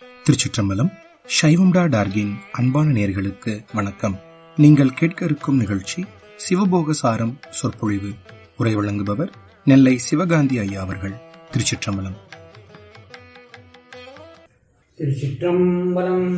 திருச்சிற்றம்பலம் சைவம்டா டார்கின் அன்பான நேர்களுக்கு வணக்கம் நீங்கள் கேட்க இருக்கும் நிகழ்ச்சி சிவபோக சாரம் சொற்பொழிவு உரை வழங்குபவர் நெல்லை சிவகாந்தி ஐயா அவர்கள் திருச்சிற்றம்பலம் திருச்சிற்றம்பலம்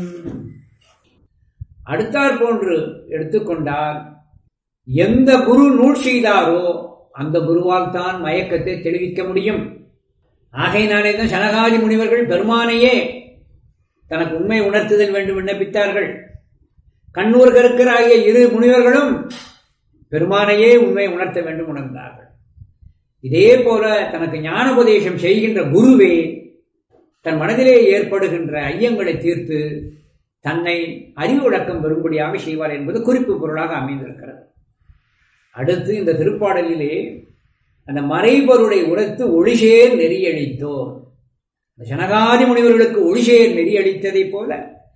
அடுத்தாற் போன்று எடுத்துக்கொண்டால் எந்த குரு நூல் செய்தாரோ அந்த குருவால் தான் மயக்கத்தை தெளிவிக்க முடியும் ஆகையினாலே தான் சனகாதி முனிவர்கள் பெருமானையே தனக்கு உண்மை உணர்த்துதல் வேண்டும் விண்ணப்பித்தார்கள் கண்ணூர் கருக்கராகிய இரு முனிவர்களும் பெருமானையே உண்மை உணர்த்த வேண்டும் உணர்ந்தார்கள் இதே போல தனக்கு ஞானோபதேசம் செய்கின்ற குருவே தன் மனதிலே ஏற்படுகின்ற ஐயங்களை தீர்த்து தன்னை அறிவு விளக்கம் பெறும்படியாக செய்வார் என்பது குறிப்பு பொருளாக அமைந்திருக்கிறது அடுத்து இந்த திருப்பாடலிலே அந்த மறைபொருளை உரைத்து ஒளிசேர் நெறியளித்தோர் இந்த சனகாதி முனிவர்களுக்கு ஒளிசேர் நெறியளித்ததைப் போல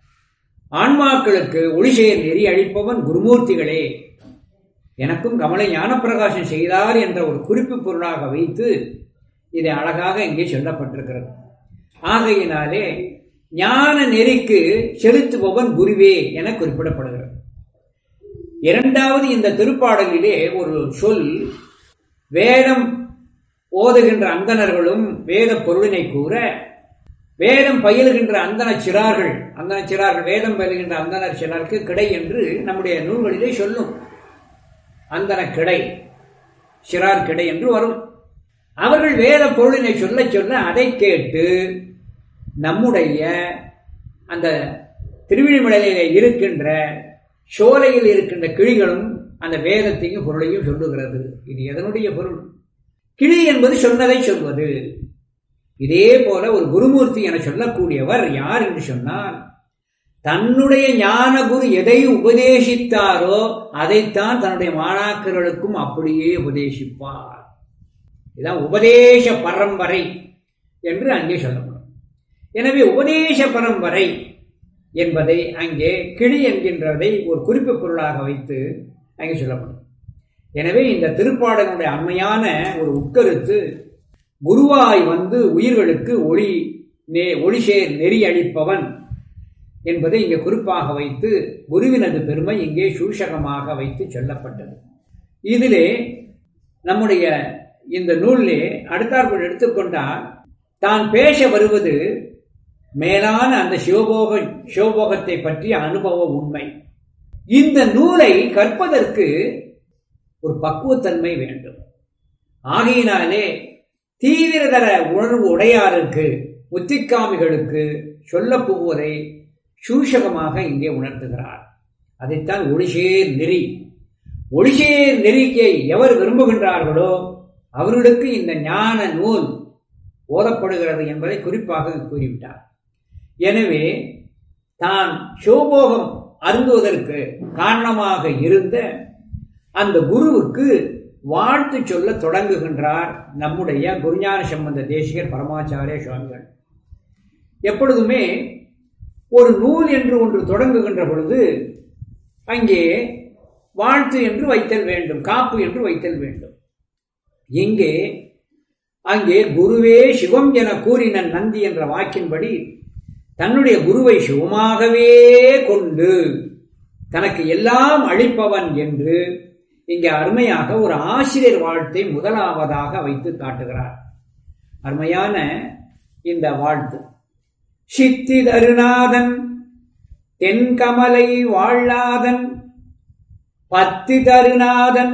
ஆன்மாக்களுக்கு ஒளிசேர் நெறி அளிப்பவன் குருமூர்த்திகளே எனக்கும் கமலை ஞானப்பிரகாசம் செய்தார் என்ற ஒரு குறிப்பு பொருளாக வைத்து இதை அழகாக இங்கே சொல்லப்பட்டிருக்கிறது ஆகையினாலே ஞான நெறிக்கு செலுத்துபவன் குருவே என குறிப்பிடப்படுகிறது இரண்டாவது இந்த திருப்பாடலிலே ஒரு சொல் வேதம் ஓதுகின்ற அந்தணர்களும் வேத பொருளினை கூற வேதம் பயிலுகின்ற அந்தன சிறார்கள் அந்தன சிறார்கள் வேதம் பயிலுகின்ற அந்தனர் சிறாருக்கு கிடை என்று நம்முடைய நூல்களிலே சொல்லும் அந்தன கிடை சிறார் கிடை என்று வரும் அவர்கள் வேத பொருளினை சொல்ல சொல்ல அதை கேட்டு நம்முடைய அந்த திருவிழிமலையில இருக்கின்ற சோலையில் இருக்கின்ற கிளிகளும் அந்த வேதத்தையும் பொருளையும் சொல்லுகிறது இது எதனுடைய பொருள் கிளி என்பது சொன்னதை சொல்வது இதே போல ஒரு குருமூர்த்தி என சொல்லக்கூடியவர் யார் என்று சொன்னால் தன்னுடைய ஞான குரு எதை உபதேசித்தாரோ அதைத்தான் தன்னுடைய மாணாக்கர்களுக்கும் அப்படியே உபதேசிப்பார் இதான் உபதேச பரம்பரை என்று அங்கே சொல்லப்படும் எனவே உபதேச பரம்பரை என்பதை அங்கே கிளி என்கின்றதை ஒரு குறிப்பு பொருளாக வைத்து அங்கே சொல்லப்படும் எனவே இந்த திருப்பாடலுடைய அண்மையான ஒரு உட்கருத்து குருவாய் வந்து உயிர்களுக்கு ஒளி நே ஒளிசேர் நெறி அளிப்பவன் என்பதை இங்கே குறிப்பாக வைத்து குருவினது பெருமை இங்கே சூஷகமாக வைத்து சொல்லப்பட்டது இதிலே நம்முடைய இந்த நூலிலே அடுத்தாற்போல் எடுத்துக்கொண்டால் தான் பேச வருவது மேலான அந்த சிவபோக சிவபோகத்தை பற்றிய அனுபவ உண்மை இந்த நூலை கற்பதற்கு ஒரு பக்குவத்தன்மை வேண்டும் ஆகையினாலே தீவிரதர உணர்வு உடையாருக்கு முத்திக்காமிகளுக்கு சொல்ல போவதை சூஷகமாக இங்கே உணர்த்துகிறார் அதைத்தான் ஒளிசேர் நெறி ஒளிசேர் நெறிக்கை எவர் விரும்புகின்றார்களோ அவர்களுக்கு இந்த ஞான நூல் ஓதப்படுகிறது என்பதை குறிப்பாக கூறிவிட்டார் எனவே தான் சிவபோகம் அருந்துவதற்கு காரணமாக இருந்த அந்த குருவுக்கு வாழ்த்து சொல்ல தொடங்குகின்றார் நம்முடைய குருஞான சம்பந்த தேசிகர் பரமாச்சாரிய சுவாமிகள் எப்பொழுதுமே ஒரு நூல் என்று ஒன்று தொடங்குகின்ற பொழுது அங்கே வாழ்த்து என்று வைத்தல் வேண்டும் காப்பு என்று வைத்தல் வேண்டும் இங்கே அங்கே குருவே சிவம் என கூறின நந்தி என்ற வாக்கின்படி தன்னுடைய குருவை சிவமாகவே கொண்டு தனக்கு எல்லாம் அளிப்பவன் என்று இங்கே அருமையாக ஒரு ஆசிரியர் வாழ்த்தை முதலாவதாக வைத்து காட்டுகிறார் அருமையான இந்த வாழ்த்து சித்தி தருநாதன் தென்கமலை வாழாதன் பத்தி தருநாதன்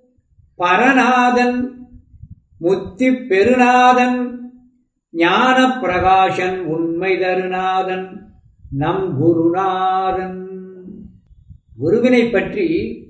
பரநாதன் முத்தி பெருநாதன் ஞான பிரகாசன் உண்மை தருநாதன் நம் குருநாதன் குருவினை பற்றி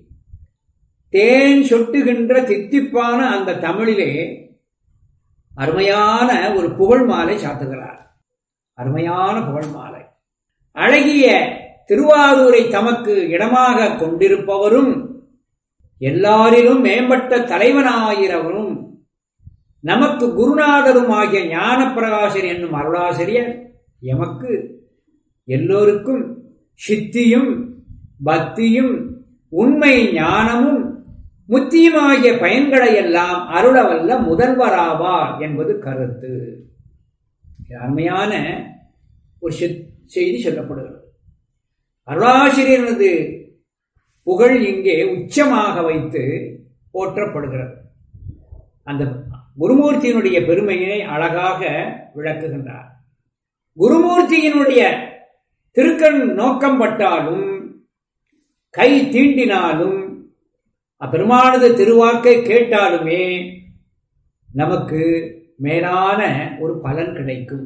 தேன் சொட்டுகின்ற தித்திப்பான அந்த தமிழிலே அருமையான ஒரு புகழ் மாலை சாத்துகிறார் அருமையான புகழ் மாலை அழகிய திருவாரூரை தமக்கு இடமாக கொண்டிருப்பவரும் எல்லாரிலும் மேம்பட்ட தலைவனாயிரவரும் நமக்கு குருநாதரும் ஆகிய ஞான பிரகாசர் என்னும் அருளாசிரியர் எமக்கு எல்லோருக்கும் சித்தியும் பக்தியும் உண்மை ஞானமும் முத்தியுமாகிய பயன்களை எல்லாம் அருளவல்ல முதல்வராவார் என்பது கருத்து அருமையான ஒரு செய்தி சொல்லப்படுகிறது அருளாசிரியனது புகழ் இங்கே உச்சமாக வைத்து போற்றப்படுகிறது அந்த குருமூர்த்தியினுடைய பெருமையை அழகாக விளக்குகின்றார் குருமூர்த்தியினுடைய திருக்கண் நோக்கம் பட்டாலும் கை தீண்டினாலும் அப்பெருமானது திருவாக்கை கேட்டாலுமே நமக்கு மேலான ஒரு பலன் கிடைக்கும்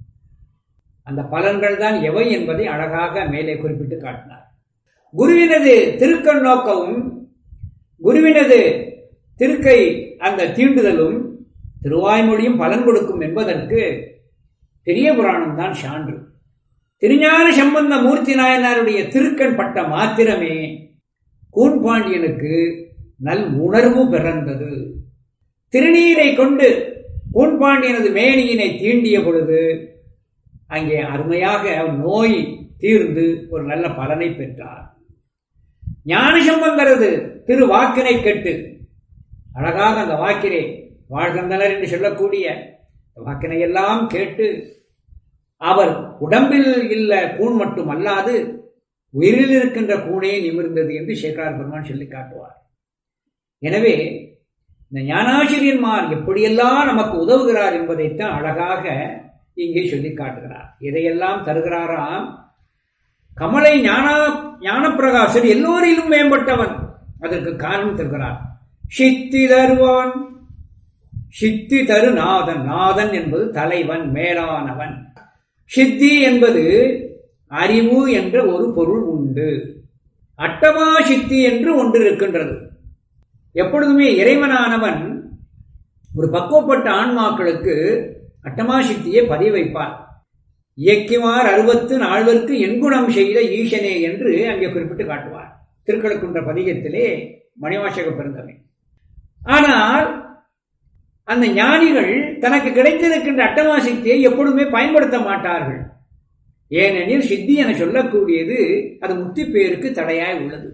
அந்த பலன்கள் தான் எவை என்பதை அழகாக மேலே குறிப்பிட்டு காட்டினார் குருவினது திருக்கண் நோக்கமும் குருவினது திருக்கை அந்த தீண்டுதலும் திருவாய்மொழியும் பலன் கொடுக்கும் என்பதற்கு பெரிய புராணம் தான் சான்று திருஞான சம்பந்த மூர்த்தி நாயனாருடைய திருக்கண் பட்ட மாத்திரமே கூன்பாண்டியனுக்கு நல் உணர்வு பிறந்தது திருநீரை கொண்டு கூன்பாண்டியனது மேனியினை தீண்டிய பொழுது அங்கே அருமையாக நோய் தீர்ந்து ஒரு நல்ல பலனை பெற்றார் ஞானசம்பந்தரது திரு வாக்கினை கேட்டு அழகாக அந்த வாக்கினை வாழ்கின்றனர் என்று சொல்லக்கூடிய வாக்கினை எல்லாம் கேட்டு அவர் உடம்பில் இல்ல கூண் மட்டும் அல்லாது உயிரில் இருக்கின்ற கூணே நிமிர்ந்தது என்று சேகரார் பெருமான் சொல்லி காட்டுவார் எனவே இந்த ஞானாசிரியன்மார் எப்படியெல்லாம் நமக்கு உதவுகிறார் என்பதைத்தான் அழகாக இங்கே சொல்லி காட்டுகிறார் இதையெல்லாம் தருகிறாராம் கமலை ஞானா ஞானப்பிரகாசர் எல்லோரிலும் மேம்பட்டவன் அதற்கு காரணம் தருகிறார் சித்தி தருவான் சித்தி தரு நாதன் நாதன் என்பது தலைவன் மேலானவன் சித்தி என்பது அறிவு என்ற ஒரு பொருள் உண்டு அட்டமா சித்தி என்று ஒன்று இருக்கின்றது எப்பொழுதுமே இறைவனானவன் ஒரு பக்குவப்பட்ட ஆன்மாக்களுக்கு அட்டமா சித்தியை பதிய வைப்பார் இயக்கிமார் அறுபத்து நால்வருக்கு எண்குணம் செய்த ஈசனே என்று அங்கே குறிப்பிட்டு காட்டுவார் திருக்கழுக்குன்ற பதிகத்திலே மணிவாசக பிறந்தவை ஆனால் அந்த ஞானிகள் தனக்கு கிடைத்திருக்கின்ற அட்டமா சித்தியை எப்பொழுதுமே பயன்படுத்த மாட்டார்கள் ஏனெனில் சித்தி என சொல்லக்கூடியது அது முத்தி பேருக்கு தடையாய் உள்ளது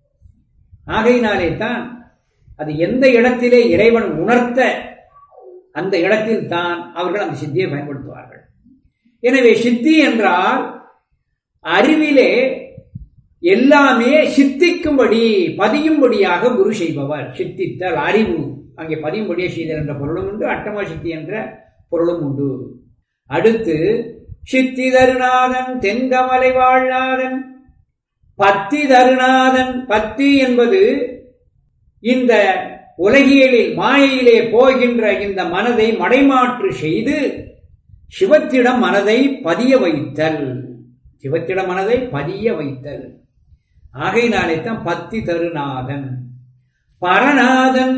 ஆகையினாலே தான் அது எந்த இடத்திலே இறைவன் உணர்த்த அந்த இடத்தில் தான் அவர்கள் அந்த சித்தியை பயன்படுத்துவார்கள் எனவே சித்தி என்றால் அறிவிலே எல்லாமே சித்திக்கும்படி பதியும்படியாக குரு செய்பவர் சித்தித்தல் அறிவு அங்கே பதியும்படியே செய்தல் என்ற பொருளும் உண்டு அட்டமா சித்தி என்ற பொருளும் உண்டு அடுத்து சித்தி தருநாதன் தென்கமலை வாழ்நாதன் பத்தி தருநாதன் பத்தி என்பது இந்த உலகியலில் மாயையிலே போகின்ற இந்த மனதை மடைமாற்று செய்து சிவத்திடம் மனதை பதிய வைத்தல் சிவத்திடம் மனதை பதிய வைத்தல் ஆகையினாலே தான் பத்தி தருநாதன் பரநாதன்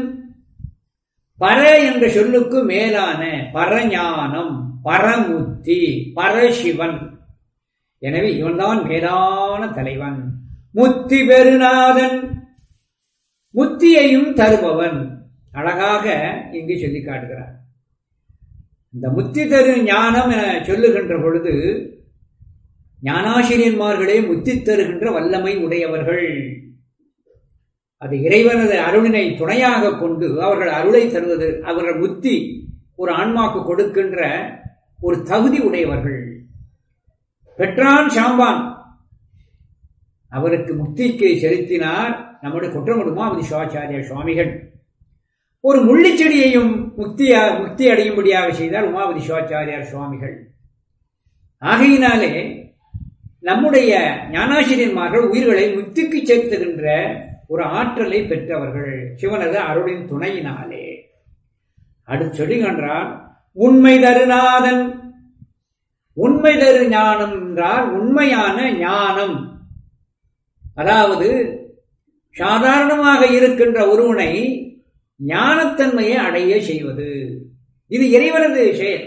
பர என்ற சொல்லுக்கு மேலான பரஞானம் பரமுத்தி பரசிவன் எனவே இவன்தான் மேலான தலைவன் முத்தி பெருநாதன் முத்தியையும் தருபவன் அழகாக இங்கு சொல்லி காட்டுகிறார் இந்த முத்தி தரு ஞானம் என சொல்லுகின்ற பொழுது ஞானாசிரியன்மார்களே முத்தி தருகின்ற வல்லமை உடையவர்கள் அது இறைவனது அருளினை துணையாக கொண்டு அவர்கள் அருளை தருவது அவர்கள் முத்தி ஒரு ஆன்மாக்கு கொடுக்கின்ற ஒரு தகுதி உடையவர்கள் பெற்றான் சாம்பான் அவருக்கு முக்திக்கு செலுத்தினார் நம்முடைய குற்றமுடுமா அது சிவாச்சாரிய சுவாமிகள் ஒரு முள்ளிச்செடியையும் முக்தியா முக்தி அடையும்படியாக செய்தார் உமாவதி சிவாச்சாரியார் சுவாமிகள் ஆகையினாலே நம்முடைய ஞானாசிரியன்மார்கள் உயிர்களை முக்திக்கு சேர்த்துகின்ற ஒரு ஆற்றலை பெற்றவர்கள் சிவனது அருளின் துணையினாலே அடுத்து சொல்லுகின்றார் உண்மை தருநாதன் உண்மை தரு ஞானம் என்றால் உண்மையான ஞானம் அதாவது சாதாரணமாக இருக்கின்ற ஒருவனை ஞானத்தன்மையை அடைய செய்வது இது இறைவனது செயல்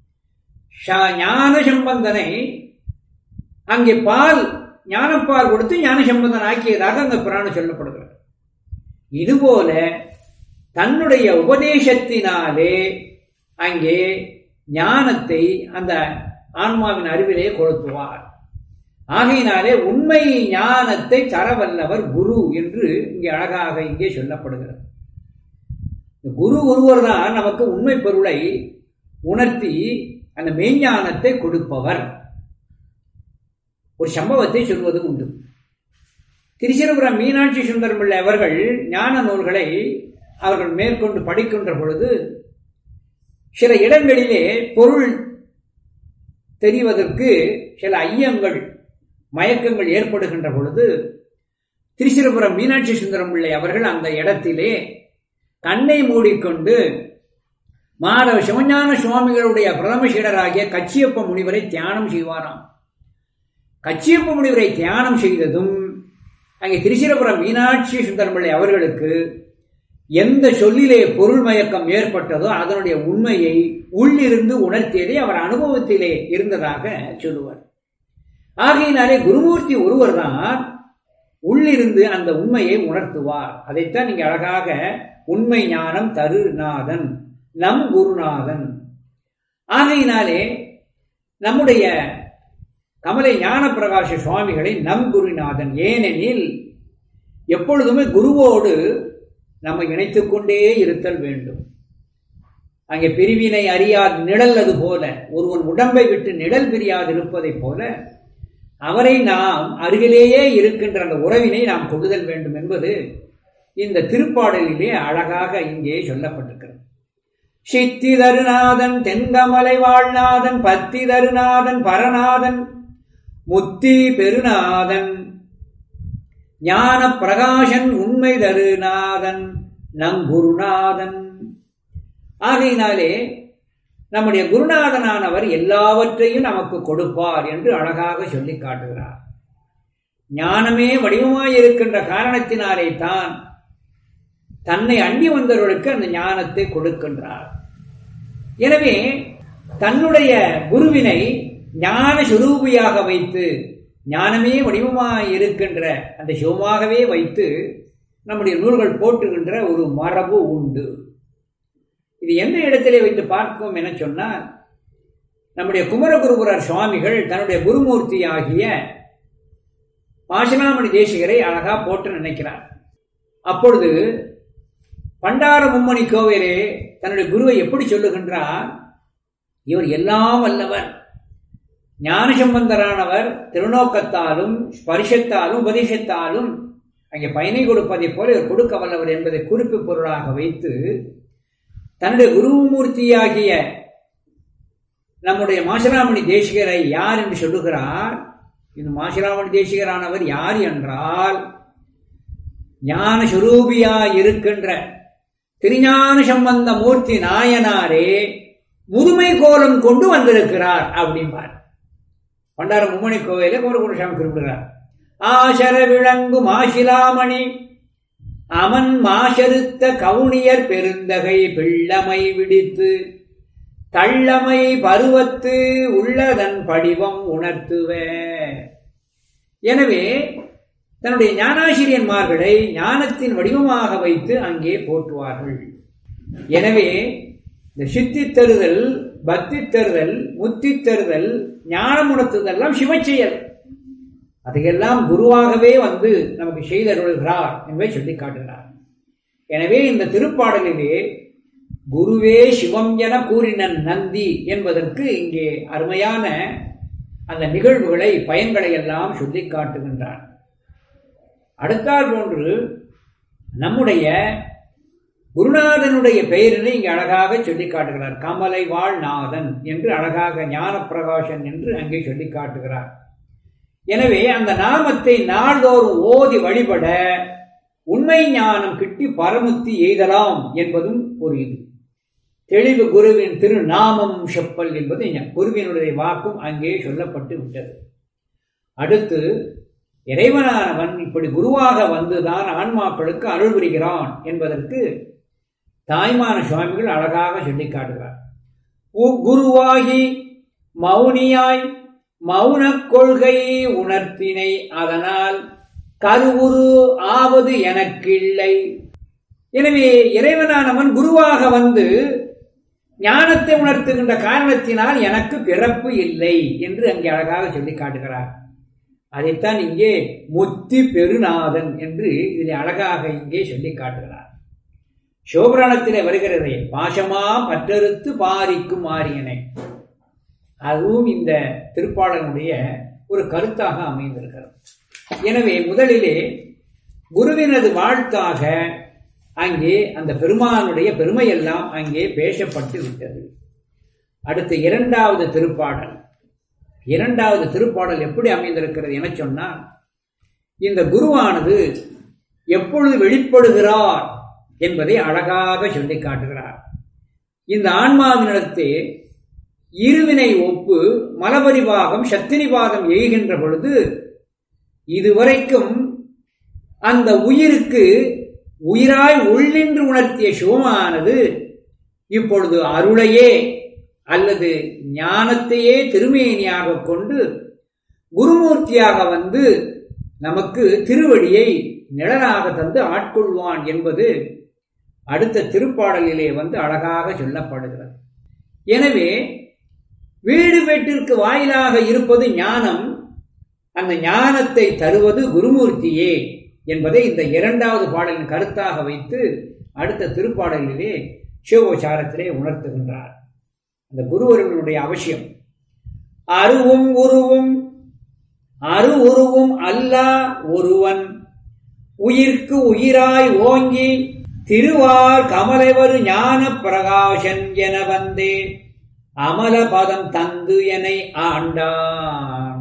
ஞான சம்பந்தனை அங்கே பால் ஞானப்பால் கொடுத்து ஞான சம்பந்தன் ஆக்கியதாக அந்த புராணம் சொல்லப்படுகிறது இதுபோல தன்னுடைய உபதேசத்தினாலே அங்கே ஞானத்தை அந்த ஆன்மாவின் அறிவிலே கொளுத்துவார் ஆகையினாலே உண்மை ஞானத்தை தரவல்லவர் குரு என்று இங்கே அழகாக இங்கே சொல்லப்படுகிறது குரு ஒருவர் தான் நமக்கு உண்மை பொருளை உணர்த்தி அந்த மெய்ஞானத்தை கொடுப்பவர் ஒரு சம்பவத்தை சொல்வது உண்டு திருச்சிரபுரம் மீனாட்சி சுந்தரம் பிள்ளை அவர்கள் ஞான நூல்களை அவர்கள் மேற்கொண்டு படிக்கின்ற பொழுது சில இடங்களிலே பொருள் தெரிவதற்கு சில ஐயங்கள் மயக்கங்கள் ஏற்படுகின்ற பொழுது திருச்சிரபுரம் மீனாட்சி சுந்தரம் பிள்ளை அவர்கள் அந்த இடத்திலே கண்ணை மூடிக்கொண்டு மாதவ சிவஞான சுவாமிகளுடைய பிரதம சீடராகிய கச்சியப்ப முனிவரை தியானம் செய்வாராம் கச்சியப்ப முனிவரை தியானம் செய்ததும் அங்கே திருச்சிரபுரம் மீனாட்சி சுந்தரம்பிள்ளை அவர்களுக்கு எந்த சொல்லிலே பொருள் மயக்கம் ஏற்பட்டதோ அதனுடைய உண்மையை உள்ளிருந்து உணர்த்தியதை அவர் அனுபவத்திலே இருந்ததாக சொல்லுவார் ஆகையினாலே குருமூர்த்தி ஒருவர் தான் உள்ளிருந்து அந்த உண்மையை உணர்த்துவார் அதைத்தான் நீங்க அழகாக உண்மை ஞானம் தருநாதன் நம் குருநாதன் ஆகையினாலே நம்முடைய கமலை ஞான பிரகாஷ சுவாமிகளை நம் குருநாதன் ஏனெனில் எப்பொழுதுமே குருவோடு நம்ம இணைத்துக் கொண்டே இருத்தல் வேண்டும் அங்கே பிரிவினை அறியாது நிழல் அது போல ஒருவன் உடம்பை விட்டு நிழல் பிரியாது இருப்பதைப் போல அவரை நாம் அருகிலேயே இருக்கின்ற அந்த உறவினை நாம் கொள்ளுதல் வேண்டும் என்பது இந்த திருப்பாடலிலே அழகாக இங்கே சொல்லப்பட்டிருக்கிறது சித்தி தருநாதன் தென்கமலை வாழ்நாதன் பத்தி தருநாதன் பரநாதன் முத்தி பெருநாதன் ஞான பிரகாசன் உண்மை தருநாதன் நங்குருநாதன் ஆகையினாலே நம்முடைய குருநாதனானவர் எல்லாவற்றையும் நமக்கு கொடுப்பார் என்று அழகாக சொல்லி காட்டுகிறார் ஞானமே வடிவமாயிருக்கின்ற காரணத்தினாலே தான் தன்னை அண்டி வந்தவர்களுக்கு அந்த ஞானத்தை கொடுக்கின்றார் எனவே தன்னுடைய குருவினை ஞான சுரூபியாக வைத்து ஞானமே வடிவமாக இருக்கின்ற அந்த சிவமாகவே வைத்து நம்முடைய நூல்கள் போற்றுகின்ற ஒரு மரபு உண்டு இது எந்த இடத்திலே வைத்து பார்க்கும் என சொன்னால் நம்முடைய குமரகுருபுரர் சுவாமிகள் தன்னுடைய குருமூர்த்தி ஆகிய பாசனாமணி தேசிகரை அழகா போட்டு நினைக்கிறார் அப்பொழுது பண்டார மும்மணி கோவிலே தன்னுடைய குருவை எப்படி சொல்லுகின்றார் இவர் எல்லாம் வல்லவர் ஞானசம்பந்தரானவர் திருநோக்கத்தாலும் ஸ்பரிசத்தாலும் உபதேசத்தாலும் அங்கே பயனை கொடுப்பதைப் போல இவர் கொடுக்க வல்லவர் என்பதை குறிப்பு பொருளாக வைத்து தன்னுடைய குருமூர்த்தியாகிய நம்முடைய மாசிராமணி தேசிகரை யார் என்று சொல்லுகிறார் இந்த மாசிராமணி தேசிகரானவர் யார் என்றால் ஞான சுரூபியாய் இருக்கின்ற திருஞான சம்பந்த மூர்த்தி நாயனாரே முதுமை கோலம் கொண்டு வந்திருக்கிறார் அப்படிம்பார் பண்டார மும்மணி கோவில கோரகுருசாமி குறிப்பிடுகிறார் ஆசர விளங்கு மாசிலாமணி அமன் மாசருத்த கவுனியர் பெருந்தகை பிள்ளமை விடித்து தள்ளமை பருவத்து உள்ளதன் படிவம் உணர்த்துவ எனவே தன்னுடைய ஞானாசிரியன்மார்களை ஞானத்தின் வடிவமாக வைத்து அங்கே போற்றுவார்கள் எனவே இந்த சித்தி தருதல் பக்தி தருதல் முத்தி தருதல் ஞானம் உணர்த்துதெல்லாம் சிவச்செயல் அதையெல்லாம் குருவாகவே வந்து நமக்கு செய்தருள்கிறார் என்பதை சொல்லி காட்டுகிறார் எனவே இந்த திருப்பாடலிலே குருவே சிவம் என கூறினன் நந்தி என்பதற்கு இங்கே அருமையான அந்த நிகழ்வுகளை பயன்களை எல்லாம் சொல்லி காட்டுகின்றார் அடுத்தால் போன்று நம்முடைய குருநாதனுடைய பெயரினை இங்கே அழகாக சொல்லி காட்டுகிறார் கமலை வாழ் நாதன் என்று அழகாக ஞான பிரகாசன் என்று அங்கே சொல்லி காட்டுகிறார் எனவே அந்த நாமத்தை நாள்தோறும் ஓதி வழிபட உண்மை ஞானம் கிட்டி பரமுத்தி எய்தலாம் என்பதும் ஒரு இது தெளிவு குருவின் திருநாமம் செப்பல் என்பது குருவினுடைய வாக்கும் அங்கே சொல்லப்பட்டு விட்டது அடுத்து இறைவனானவன் இப்படி குருவாக வந்துதான் ஆன்மாக்களுக்கு அருள் புரிகிறான் என்பதற்கு தாய்மான சுவாமிகள் அழகாக சொல்லி காட்டுகிறார் குருவாகி மௌனியாய் மௌன கொள்கை உணர்த்தினை அதனால் கருவுரு ஆவது எனக்கில்லை எனவே இறைவனானவன் குருவாக வந்து ஞானத்தை உணர்த்துகின்ற காரணத்தினால் எனக்கு பிறப்பு இல்லை என்று அங்கே அழகாக சொல்லி காட்டுகிறார் அதைத்தான் இங்கே முத்தி பெருநாதன் என்று இதில் அழகாக இங்கே சொல்லி காட்டுகிறார் சிவபுராணத்திலே வருகிறதே பாசமா பற்றறுத்து பாரிக்கும் ஆரியனை அதுவும் இந்த திருப்பாடனுடைய ஒரு கருத்தாக அமைந்திருக்கிறது எனவே முதலிலே குருவினது வாழ்த்தாக அங்கே அந்த பெருமானுடைய பெருமையெல்லாம் அங்கே பேசப்பட்டு விட்டது அடுத்து இரண்டாவது திருப்பாடல் இரண்டாவது திருப்பாடல் எப்படி அமைந்திருக்கிறது என சொன்னால் இந்த குருவானது எப்பொழுது வெளிப்படுகிறார் என்பதை அழகாக சொல்லி காட்டுகிறார் இந்த ஆன்மாவினிடத்தே இருவினை ஒப்பு மலபரிபாகம் சத்திரிபாகம் எய்கின்ற பொழுது இதுவரைக்கும் அந்த உயிருக்கு உயிராய் உள்ளின்று உணர்த்திய சிவமானது இப்பொழுது அருளையே அல்லது ஞானத்தையே திருமேனியாக கொண்டு குருமூர்த்தியாக வந்து நமக்கு திருவடியை நிழலாக தந்து ஆட்கொள்வான் என்பது அடுத்த திருப்பாடலிலே வந்து அழகாக சொல்லப்படுகிறது எனவே வீடு வீட்டிற்கு வாயிலாக இருப்பது ஞானம் அந்த ஞானத்தை தருவது குருமூர்த்தியே என்பதை இந்த இரண்டாவது பாடலின் கருத்தாக வைத்து அடுத்த திருப்பாடலிலே சிவோச்சாரத்திலே உணர்த்துகின்றார் அந்த குருவர்களுடைய அவசியம் அருவும் உருவும் அரு உருவும் அல்லா ஒருவன் உயிர்க்கு உயிராய் ஓங்கி திருவார் கமலைவரு ஞான பிரகாசன் என வந்தே அமல பதம் தந்து என ஆண்டான்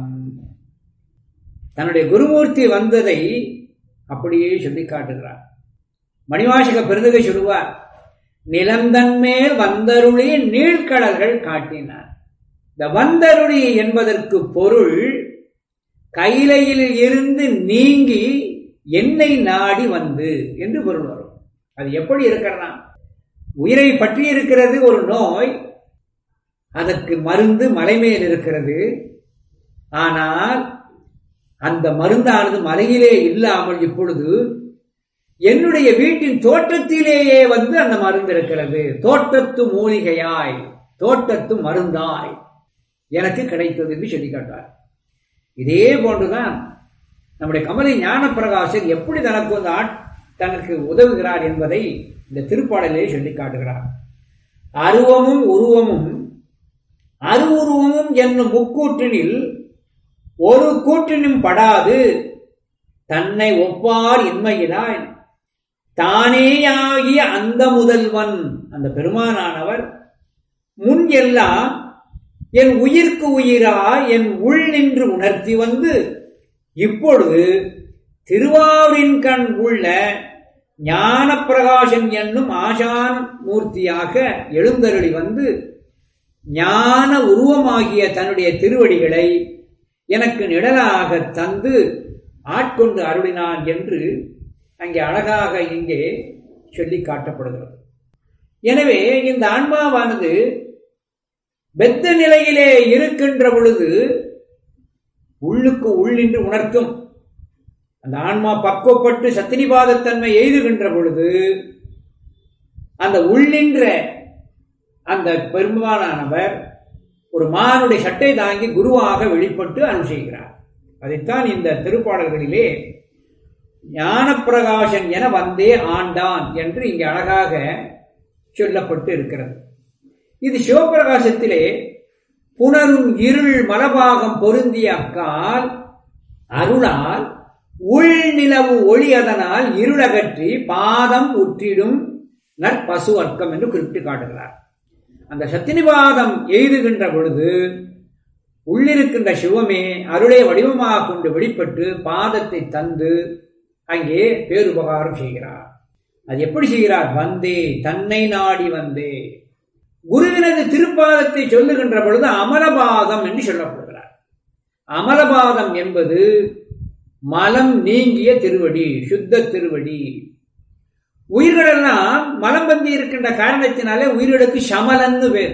தன்னுடைய குருமூர்த்தி வந்ததை அப்படியே சொல்லி காட்டுகிறார் மணிவாசக பெருந்தகை சொல்லுவார் நிலந்தன்மேல் வந்தருளி நீழ்கடல்கள் காட்டினார் இந்த வந்தருளி என்பதற்கு பொருள் கைலையில் இருந்து நீங்கி என்னை நாடி வந்து என்று பொருள் வரும் அது எப்படி இருக்கிறதா உயிரை பற்றி இருக்கிறது ஒரு நோய் அதற்கு மருந்து மலைமேல் இருக்கிறது ஆனால் அந்த மருந்தானது மலையிலே இல்லாமல் இப்பொழுது என்னுடைய வீட்டின் தோட்டத்திலேயே வந்து அந்த மருந்து இருக்கிறது தோட்டத்து மூலிகையாய் தோட்டத்து மருந்தாய் எனக்கு கிடைத்தது என்று சொல்லி காட்டார் இதே போன்றுதான் நம்முடைய கமலை ஞான பிரகாசன் எப்படி தனக்கு வந்து தனக்கு உதவுகிறார் என்பதை இந்த திருப்பாடலே சொல்லி காட்டுகிறார் அருவமும் உருவமும் அருவுருவமும் என்னும் முக்கூற்றினில் ஒரு கூற்றினும் படாது தன்னை ஒப்பார் இன்மையினாய் தானேயாகிய அந்த முதல்வன் அந்த பெருமானானவர் முன் எல்லாம் என் உயிர்க்கு உயிரா என் உள் நின்று உணர்த்தி வந்து இப்பொழுது திருவாரூரின் கண் உள்ள ஞான பிரகாசன் என்னும் ஆசான் மூர்த்தியாக எழுந்தருளி வந்து ஞான உருவமாகிய தன்னுடைய திருவடிகளை எனக்கு நிழலாக தந்து ஆட்கொண்டு அருளினான் என்று அங்கே அழகாக இங்கே சொல்லி காட்டப்படுகிறது எனவே இந்த ஆன்மாவானது பெத்த நிலையிலே இருக்கின்ற பொழுது உள்ளுக்கு உள்ளின்று உணர்த்தும் அந்த ஆன்மா பக்குவப்பட்டு சத்தினிபாதத்தன்மை எய்துகின்ற பொழுது அந்த உள்ளின்ற அந்த பெருமானானவர் ஒரு மானுடைய சட்டை தாங்கி குருவாக வெளிப்பட்டு அருள் செய்கிறார் அதைத்தான் இந்த திருப்பாடல்களிலே ஞானப்பிரகாசன் என வந்தே ஆண்டான் என்று இங்கே அழகாக சொல்லப்பட்டு இருக்கிறது இது சிவபிரகாசத்திலே புனரும் இருள் மலபாகம் பொருந்திய அக்கால் அருளால் உள் நிலவு ஒளி அதனால் இருளகற்றி பாதம் உற்றிடும் நற்பசு வர்க்கம் என்று குறிப்பிட்டு காட்டுகிறார் அந்த சத்தினிபாதம் எய்துகின்ற பொழுது உள்ளிருக்கின்ற சிவமே அருளை வடிவமாக கொண்டு வெளிப்பட்டு பாதத்தை தந்து அங்கே பேருபகாரம் செய்கிறார் அது எப்படி செய்கிறார் வந்தே தன்னை நாடி வந்தே குருவினது திருப்பாதத்தை சொல்லுகின்ற பொழுது அமலபாதம் என்று சொல்லப்படுகிறார் அமலபாதம் என்பது மலம் நீங்கிய திருவடி சுத்த திருவடி உயிர்களெல்லாம் மலம் பந்தி இருக்கின்ற காரணத்தினாலே உயிர்களுக்கு சமலன்னு பேர்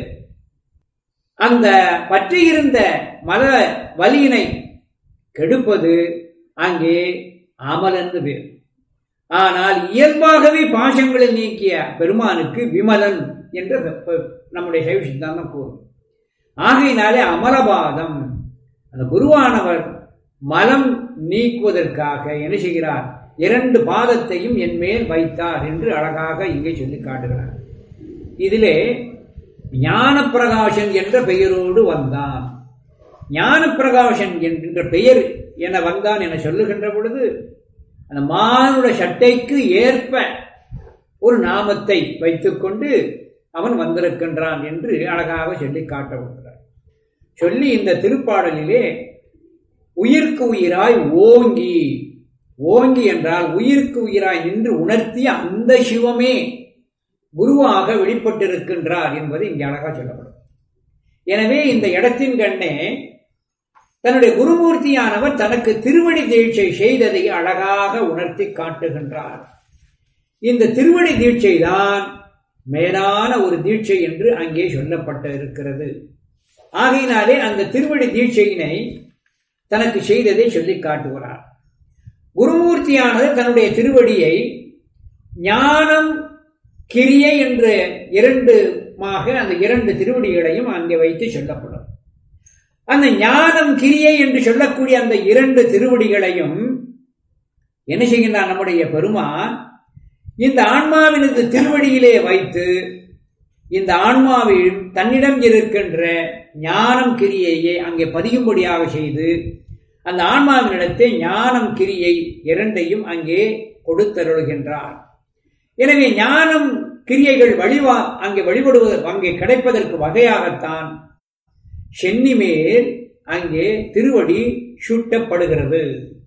அந்த பற்றி இருந்த மல வலியினை கெடுப்பது அங்கே அமலன்னு பேர் ஆனால் இயல்பாகவே பாசங்களில் நீக்கிய பெருமானுக்கு விமலன் என்று நம்முடைய சைவ சித்தாந்தம் கூறும் ஆகையினாலே அமலபாதம் அந்த குருவானவர் மலம் நீக்குவதற்காக என்ன செய்கிறார் இரண்டு பாதத்தையும் என் மேல் வைத்தார் என்று அழகாக இங்கே சொல்லி காட்டுகிறார் இதிலே ஞான பிரகாசன் என்ற பெயரோடு வந்தான் ஞான பிரகாசன் என்கின்ற பெயர் என வந்தான் என சொல்லுகின்ற பொழுது அந்த மானுட சட்டைக்கு ஏற்ப ஒரு நாமத்தை வைத்துக்கொண்டு அவன் வந்திருக்கின்றான் என்று அழகாக சொல்லி காட்டப்படுகிறார் சொல்லி இந்த திருப்பாடலிலே உயிர்க்கு உயிராய் ஓங்கி ஓங்கி என்றால் உயிருக்கு உயிராய் நின்று உணர்த்திய அந்த சிவமே குருவாக வெளிப்பட்டிருக்கின்றார் என்பது இங்கே அழகா சொல்லப்படும் எனவே இந்த இடத்தின் கண்ணே தன்னுடைய குருமூர்த்தியானவர் தனக்கு திருவடி தீட்சை செய்ததை அழகாக உணர்த்தி காட்டுகின்றார் இந்த திருவடி தீட்சை தான் மேலான ஒரு தீட்சை என்று அங்கே சொல்லப்பட்டு இருக்கிறது ஆகையினாலே அந்த திருவடி தீட்சையினை தனக்கு செய்ததை சொல்லி காட்டுகிறார் குருமூர்த்தியானது தன்னுடைய திருவடியை ஞானம் கிரியை என்ற இரண்டுமாக அந்த இரண்டு திருவடிகளையும் அங்கே வைத்து சொல்லப்படும் அந்த ஞானம் கிரியை என்று சொல்லக்கூடிய அந்த இரண்டு திருவடிகளையும் என்ன செய்கின்றார் நம்முடைய பெருமான் இந்த ஆன்மாவினது திருவடியிலே வைத்து இந்த ஆன்மாவில் தன்னிடம் இருக்கின்ற ஞானம் கிரியையை அங்கே பதியும்படியாக செய்து அந்த ஆன்மாவினிடத்தை ஞானம் கிரியை இரண்டையும் அங்கே கொடுத்தருள்கின்றார் எனவே ஞானம் கிரியைகள் வழிவா அங்கே வழிபடுவது அங்கே கிடைப்பதற்கு வகையாகத்தான் சென்னி மேல் அங்கே திருவடி சூட்டப்படுகிறது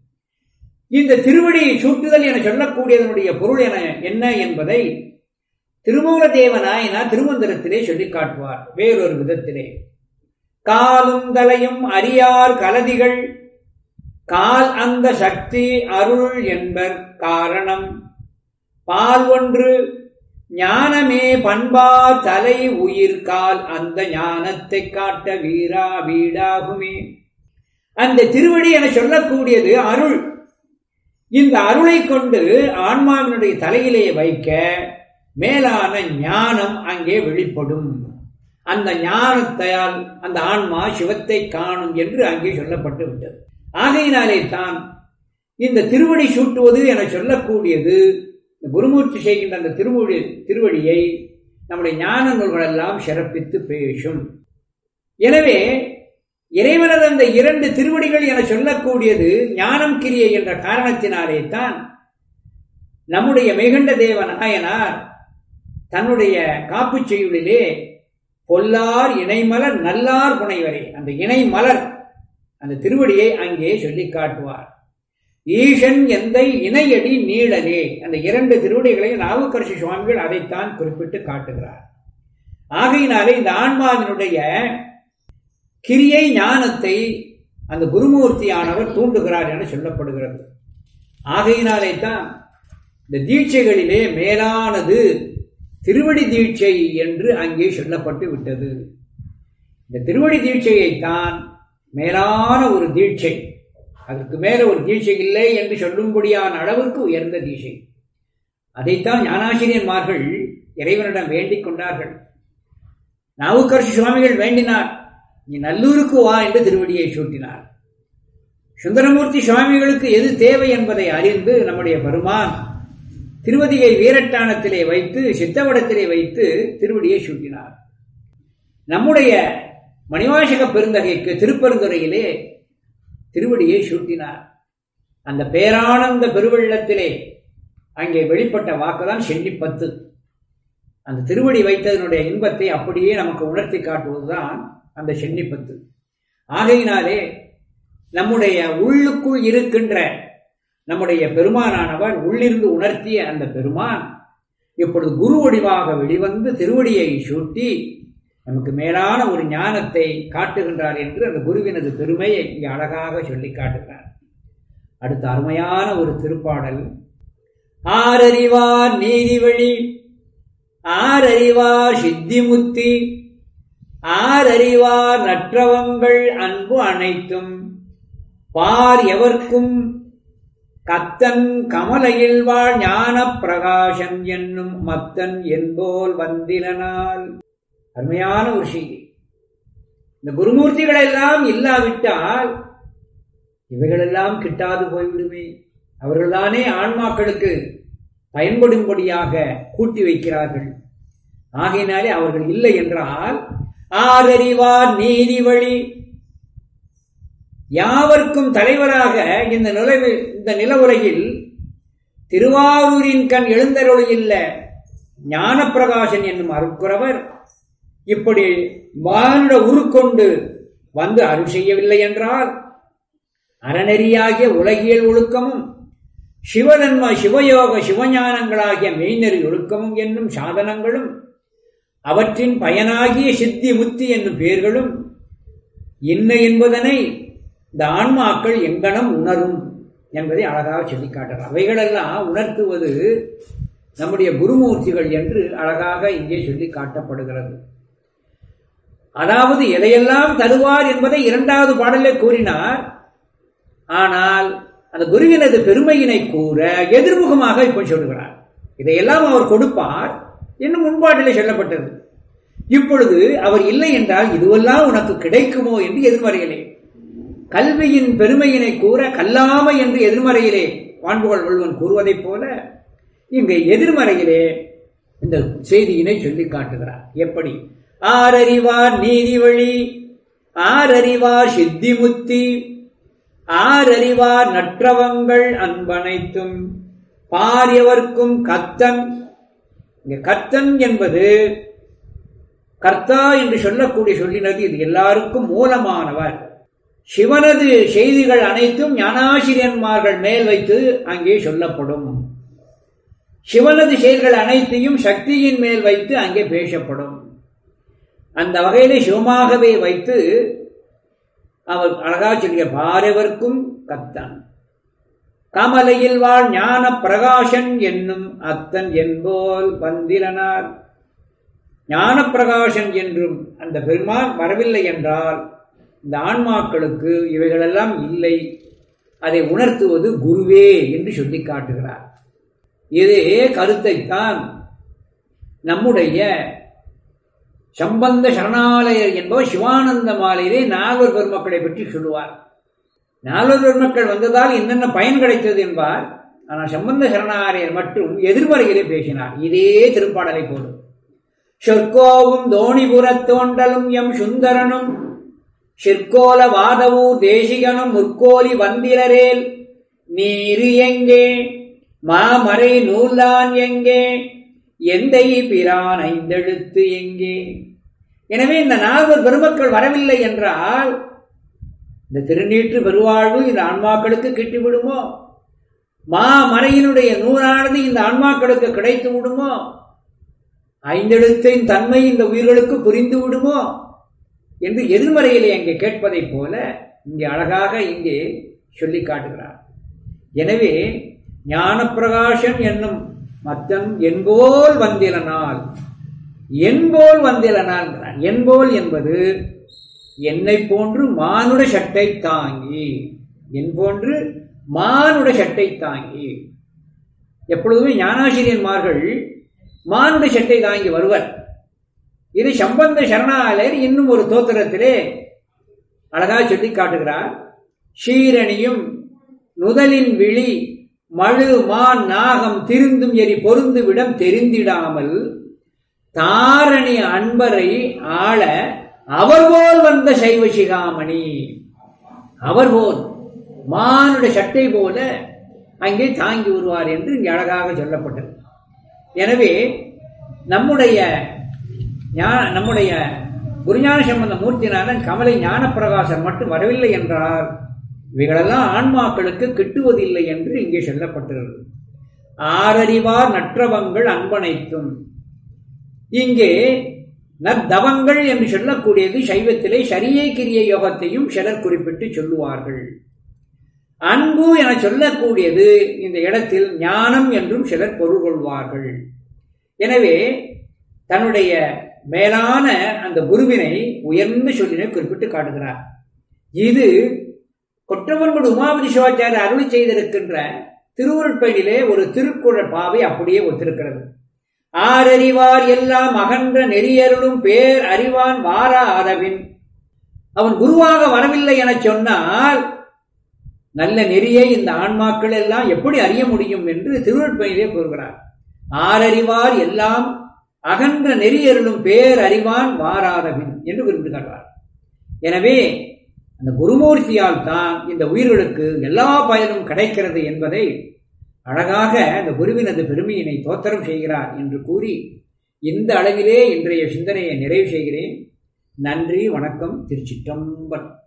இந்த திருவடி சூட்டுதல் என சொல்லக்கூடியதனுடைய பொருள் என என்ன என்பதை திருமூல தேவநாயனார் திருமந்திரத்திலே சொல்லி காட்டுவார் வேறொரு விதத்திலே காலும் தலையும் அறியார் கலதிகள் கால் அந்த சக்தி அருள் என்பர் காரணம் பால் ஒன்று ஞானமே பண்பா தலை உயிர் கால் அந்த ஞானத்தை காட்ட வீரா வீடாகுமே அந்த திருவடி என சொல்லக்கூடியது அருள் இந்த அருளை கொண்டு ஆன்மாவினுடைய தலையிலே வைக்க மேலான ஞானம் அங்கே வெளிப்படும் அந்த ஞானத்தால் அந்த ஆன்மா சிவத்தை காணும் என்று அங்கே சொல்லப்பட்டு விட்டது ஆகையினாலே தான் இந்த திருவடி சூட்டுவது என சொல்லக்கூடியது குருமூர்த்தி செய்கின்ற அந்த திருமொழி திருவடியை நம்முடைய ஞான நூல்களெல்லாம் சிறப்பித்து பேசும் எனவே இறைவனது அந்த இரண்டு திருவடிகள் என சொல்லக்கூடியது ஞானம் கிரியை என்ற காரணத்தினாலே தான் நம்முடைய மெய்கண்ட தேவ நாயனார் தன்னுடைய காப்பு செய்யுளிலே பொல்லார் இணைமலர் நல்லார் புனைவரே அந்த இணை மலர் அந்த திருவடியை அங்கே சொல்லி காட்டுவார் ஈசன் எந்தை இணையடி நீடலே அந்த இரண்டு திருவடிகளையும் நாவுக்கரசி சுவாமிகள் அதைத்தான் குறிப்பிட்டு காட்டுகிறார் ஆகையினாலே இந்த ஆன்மாவினுடைய கிரியை ஞானத்தை அந்த குருமூர்த்தியானவர் தூண்டுகிறார் என சொல்லப்படுகிறது ஆகையினாலே தான் இந்த தீட்சைகளிலே மேலானது திருவடி தீட்சை என்று அங்கே சொல்லப்பட்டு விட்டது இந்த திருவடி தீட்சையைத்தான் மேலான ஒரு தீட்சை அதற்கு மேல ஒரு தீட்சை இல்லை என்று சொல்லும்படியான அளவுக்கு உயர்ந்த தீட்சை அதைத்தான் ஞானாசிரியன்மார்கள் இறைவனிடம் வேண்டிக் கொண்டார்கள் நாவுக்கரசு சுவாமிகள் வேண்டினார் நீ நல்லூருக்கு வா என்று திருவடியை சூட்டினார் சுந்தரமூர்த்தி சுவாமிகளுக்கு எது தேவை என்பதை அறிந்து நம்முடைய பெருமான் திருவதியை வீரட்டானத்திலே வைத்து சித்தவடத்திலே வைத்து திருவடியை சூட்டினார் நம்முடைய மணிவாசக பெருந்தகைக்கு திருப்பெருந்துறையிலே திருவடியை சூட்டினார் அந்த பேரானந்த பெருவெள்ளத்திலே அங்கே வெளிப்பட்ட வாக்குதான் சென்னிப்பத்து அந்த திருவடி வைத்ததனுடைய இன்பத்தை அப்படியே நமக்கு உணர்த்தி காட்டுவதுதான் அந்த சென்னிப்பத்து ஆகையினாலே நம்முடைய உள்ளுக்குள் இருக்கின்ற நம்முடைய பெருமானானவர் உள்ளிருந்து உணர்த்திய அந்த பெருமான் இப்பொழுது குரு வடிவாக வெளிவந்து திருவடியை சூட்டி நமக்கு மேலான ஒரு ஞானத்தை காட்டுகின்றார் என்று அந்த குருவினது பெருமையை இங்கே அழகாக சொல்லி காட்டுகிறார் அடுத்த அருமையான ஒரு திருப்பாடல் ஆரறிவார் நீதிவழி ஆரறிவார் சித்திமுத்தி ஆரறிவார் நற்றவங்கள் அன்பு அனைத்தும் பார் எவர்க்கும் கத்தன் கமலையில் வாழ் ஞான பிரகாசம் என்னும் மத்தன் என்போல் வந்திலனால் அருமையான ஒரு செய்தி இந்த குருமூர்த்திகள் எல்லாம் இல்லாவிட்டால் இவைகளெல்லாம் கிட்டாது போய்விடுமே அவர்கள்தானே ஆன்மாக்களுக்கு பயன்படும்படியாக கூட்டி வைக்கிறார்கள் ஆகையினாலே அவர்கள் இல்லை என்றால் ஆரறிவார் நீதி வழி யாவர்க்கும் தலைவராக இந்த நிலவு இந்த நில உலகில் திருவாரூரின் கண் எழுந்தருளியுள்ள ஞானப்பிரகாசன் என்னும் அருட்குறவர் இப்படி மானுட உருக்கொண்டு வந்து அருள் செய்யவில்லை என்றால் அறநெறியாகிய உலகியல் ஒழுக்கமும் சிவதன்ம சிவயோக சிவஞானங்களாகிய மெய்நெறி ஒழுக்கமும் என்னும் சாதனங்களும் அவற்றின் பயனாகிய சித்தி முத்தி என்னும் பெயர்களும் என்ன என்பதனை இந்த ஆன்மாக்கள் எங்கனம் உணரும் என்பதை அழகாக சொல்லி காட்டுறார் அவைகளெல்லாம் உணர்த்துவது நம்முடைய குருமூர்த்திகள் என்று அழகாக இங்கே சொல்லி காட்டப்படுகிறது அதாவது எதையெல்லாம் தருவார் என்பதை இரண்டாவது பாடலே கூறினார் ஆனால் அந்த குருவினது பெருமையினை கூற எதிர்முகமாக இப்ப சொல்கிறார் இதையெல்லாம் அவர் கொடுப்பார் என்னும் முன்பாட்டிலே சொல்லப்பட்டது இப்பொழுது அவர் இல்லை என்றால் இதுவெல்லாம் உனக்கு கிடைக்குமோ என்று எதிர்மறையிலே கல்வியின் பெருமையினை கூற கல்லாமை என்று எதிர்மறையிலே பாண்புகள் வள்ளுவன் கூறுவதைப் போல இங்கு எதிர்மறையிலே இந்த செய்தியினை சொல்லி காட்டுகிறார் எப்படி ஆரறிவார் நீதி வழி ஆரறிவார் சித்தி முத்தி ஆரறிவார் நற்றவங்கள் அன்பனைத்தும் பாரியவர்க்கும் கத்தன் இங்க கத்தன் என்பது கர்த்தா என்று சொல்லக்கூடிய சொல்லினது இது எல்லாருக்கும் மூலமானவர் சிவனது செய்திகள் அனைத்தும் ஞானாசிரியன்மார்கள் மேல் வைத்து அங்கே சொல்லப்படும் சிவனது செயல்கள் அனைத்தையும் சக்தியின் மேல் வைத்து அங்கே பேசப்படும் அந்த வகையிலே சிவமாகவே வைத்து அவர் அழகா சொல்லிய பாரவர்க்கும் கத்தன் கமலையில் வாழ் ஞான பிரகாசன் என்னும் அத்தன் என்போல் பந்திரனார் ஞான பிரகாசன் என்றும் அந்த பெருமான் வரவில்லை என்றால் இந்த ஆன்மாக்களுக்கு இவைகளெல்லாம் இல்லை அதை உணர்த்துவது குருவே என்று சொல்லி காட்டுகிறார் இதே கருத்தைத்தான் நம்முடைய சம்பந்த சரணாலயர் என்பவர் சிவானந்த மாலையிலே நால்வர் பெருமக்களை பற்றி சொல்லுவார் நால்வர் பெருமக்கள் வந்ததால் என்னென்ன பயன் கிடைத்தது என்பார் ஆனால் சம்பந்த சரணாலயர் மட்டும் எதிர்மறையிலே பேசினார் இதே திருப்பாடலை போலும் சொற்கோவும் தோணிபுரத் தோண்டலும் எம் சுந்தரனும் சிற்கோல வாதவூர் தேசிகனும் முற்கோலி வந்திரரேல் நீரு எங்கே மாமறை நூலான் எங்கே எந்தை பிரான் ஐந்தெழுத்து எங்கே எனவே இந்த நால்வர் பெருமக்கள் வரவில்லை என்றால் இந்த திருநீற்று பெருவாழ்வு இந்த ஆன்மாக்களுக்கு கிட்டிவிடுமோ மாமறையினுடைய நூறானது இந்த ஆன்மாக்களுக்கு கிடைத்து விடுமோ ஐந்தெழுத்தின் தன்மை இந்த உயிர்களுக்கு புரிந்து விடுமோ என்று எதிர்மறையிலே அங்கே கேட்பதைப் போல இங்கே அழகாக இங்கே சொல்லி காட்டுகிறார் எனவே ஞானப்பிரகாசன் என்னும் மத்தன் என்போல் வந்திலனால் என்போல் வந்திலனால் என்போல் என்பது என்னை போன்று மானுட சட்டை தாங்கி என் போன்று மானுட சட்டை தாங்கி எப்பொழுதுமே ஞானாசிரியன்மார்கள் மானுட சட்டை தாங்கி வருவர் இது சம்பந்த சரணாலயர் இன்னும் ஒரு தோத்திரத்திலே அழகா சொல்லி காட்டுகிறார் ஷீரணியும் நுதலின் விழி மழு மான் நாகம் திருந்தும் எரி பொருந்து விடம் தெரிந்திடாமல் தாரணி அன்பரை ஆள அவர் போல் வந்த சைவ சிகாமணி அவர் போல் மானுட சட்டை போல அங்கே தாங்கி வருவார் என்று இங்கே அழகாக சொல்லப்பட்டது எனவே நம்முடைய நம்முடைய குருஞான சம்பந்த மூர்த்தினாரன் கமலை ஞானப்பிரகாசம் மட்டும் வரவில்லை என்றால் இவைகளெல்லாம் ஆன்மாக்களுக்கு கிட்டுவதில்லை என்று இங்கே சொல்லப்பட்டுள்ளது ஆரறிவார் நற்றவங்கள் அன்பனைத்தும் இங்கே நற்தவங்கள் என்று சொல்லக்கூடியது சைவத்திலே சரியை கிரிய யோகத்தையும் சிலர் குறிப்பிட்டு சொல்லுவார்கள் அன்பு என சொல்லக்கூடியது இந்த இடத்தில் ஞானம் என்றும் சிலர் பொருள் கொள்வார்கள் எனவே தன்னுடைய மேலான அந்த குருவினை உயர்ந்த சொல்லினை குறிப்பிட்டு காட்டுகிறார் இது கொற்றவன்குடி உமாபதி சிவாச்சாரியர் அருளி செய்திருக்கின்ற திருவுருட்பயனிலே ஒரு திருக்குறள் பாவை அப்படியே ஒத்திருக்கிறது ஆரறிவார் எல்லாம் அகன்ற நெறியருளும் பேர் அறிவான் வாரா ஆதவின் அவன் குருவாக வரவில்லை என சொன்னால் நல்ல நெறியை இந்த ஆன்மாக்கள் எல்லாம் எப்படி அறிய முடியும் என்று திருவள்ளுவனிலே கூறுகிறார் ஆரறிவார் எல்லாம் அகன்ற நெறியருளும் பேர் அறிவான் வாராதவின் என்று குறிப்பிடுகிறார் எனவே அந்த குருமூர்த்தியால் தான் இந்த உயிர்களுக்கு எல்லா பயனும் கிடைக்கிறது என்பதை அழகாக அந்த குருவினது பெருமையினை தோத்திரம் செய்கிறார் என்று கூறி இந்த அளவிலே இன்றைய சிந்தனையை நிறைவு செய்கிறேன் நன்றி வணக்கம் திருச்சிற்றம்பலம்